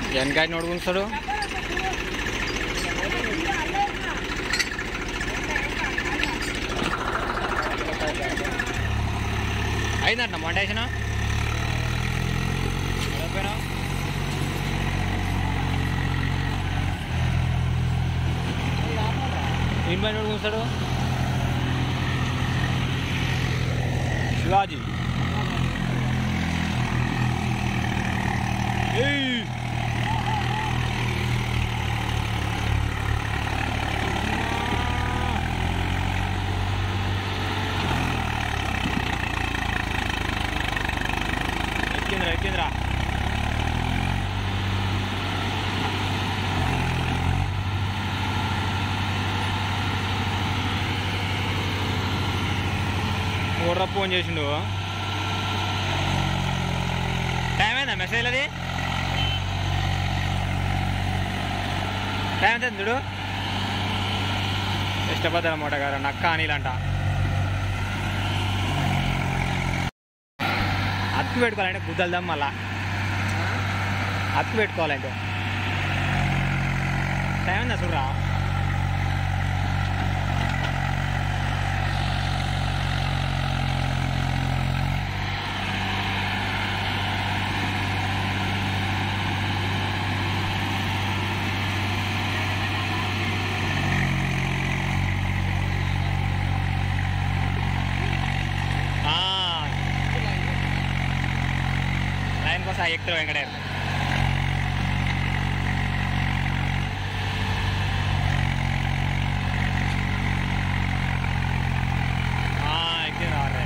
వెనకాయ నోడుకుంటాడు అయిందంట మంట వేసిన ఏం పని నోడుకుంటాడు శివాజీ ఏయ్ ఎక్కిందిరా ఎక్కిందిరా ఊర్ర ఫోన్ చేసిండు టైం అయిందా మెసేజ్ అది టైం ఎంత చూడు ఇష్టపడ్డారన్నమాట గారు నక్క అనిలంట అత్తి పెట్టుకోవాలంటే గుద్దలుదాం మళ్ళా అత్తి పెట్టుకోవాలంటే టైం ఉందా చూడరా ఆ. లైన్ కోసం ఎక్కుతారు వెంకటేరు ఆ, ఎక్కింది రావాలి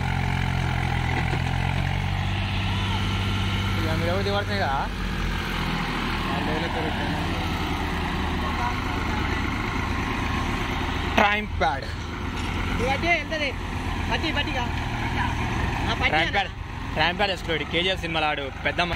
ఇక మీరు ఎవరు దిగబడుతున్నాయి కదా ట్రైమ్ ప్యాడ్ వెళ్తుంది పట్టి పట్టిగా ట్రైమ్ ప్యాడ్ ట్రైమ్ ప్యాడ్ వేసుకోడు కేజీఎఫ్ సినిమాలో ఆడు పెద్దమ్మ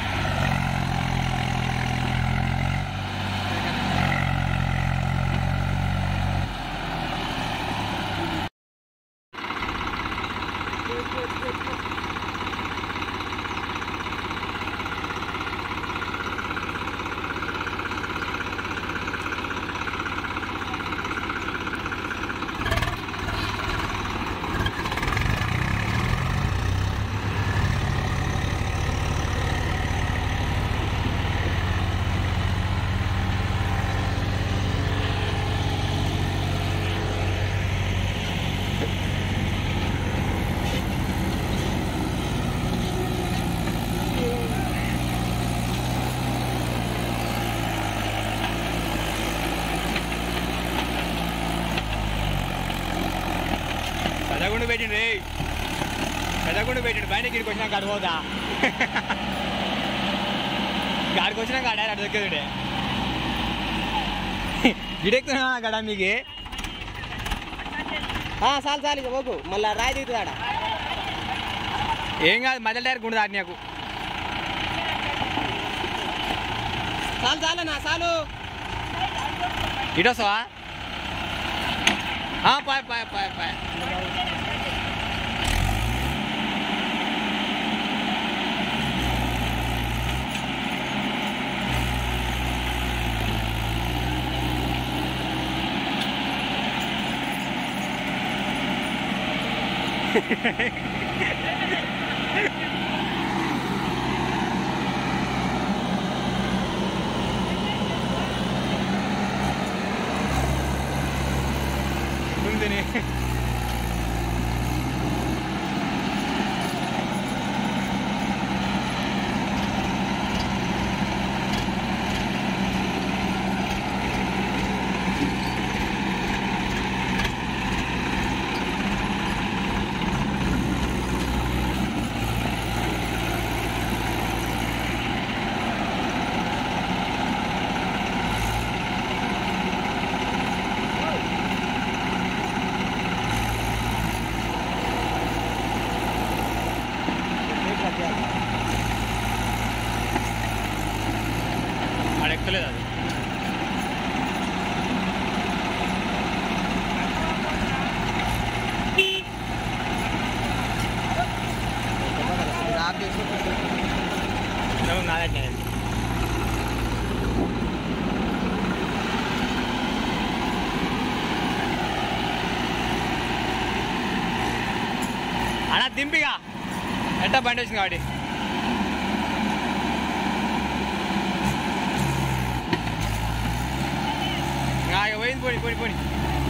పెద్దగుండు పెట్టిండు రే పెద్దగుండు పెట్టిండు బయట గిడికి వచ్చినాక అడిపోదా గాడికి వచ్చినాక ఆడారు అటు దొక్కేదుడే గిడెక్కుతున్నా గడా మీకు చాలు చాలు ఇక పోకు మళ్ళీ రాయి దిగుతుంది ఆడ ఏం కాదు మధ్య డైరెక్ట్ గుండు దాటి నాకు చాలు చాలు నా చాలు ఇటు వస్తావా ఆ, పాయ్ పాయ్ పాయ్ పాయ్ ముందుని ఆడెక్కలేదు అది ఆఫ్ చేసి నాదే దింపిగా ఎట్టా బండి వచ్చింది కాబట్టి ఇంకా ఇక పోయింది పోని పోని పోని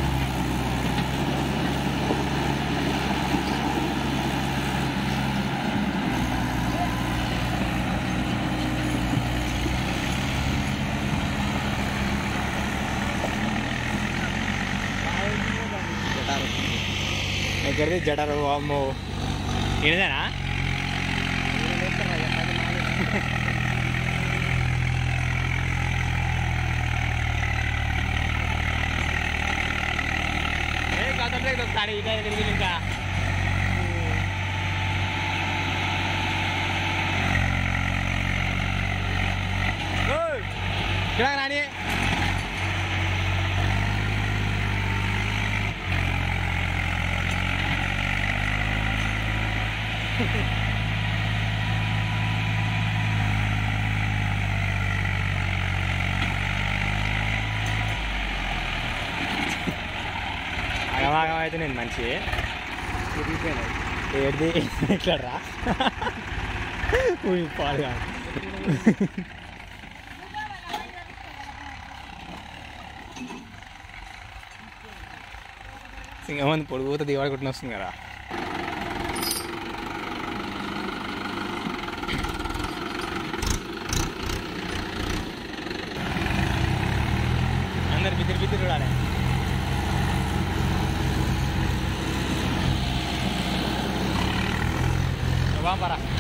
ఎక్కడిది జడరు అమ్మో ఇదేనా ఏ కదలలేదు ఒకసారి ఇదే తిరిగి ఇంకా ఓయ్, ఇక్కడ రాని ఆగమాగం అయితే నేను మంచి ఏది ఇక్కడ రా పాడుగా సింగమంది పొడుగుతో దివాడు కొట్టిన వస్తుంది కదా అందరు బిద్దిరి బిద్దిరి చూడాలి వాంపరా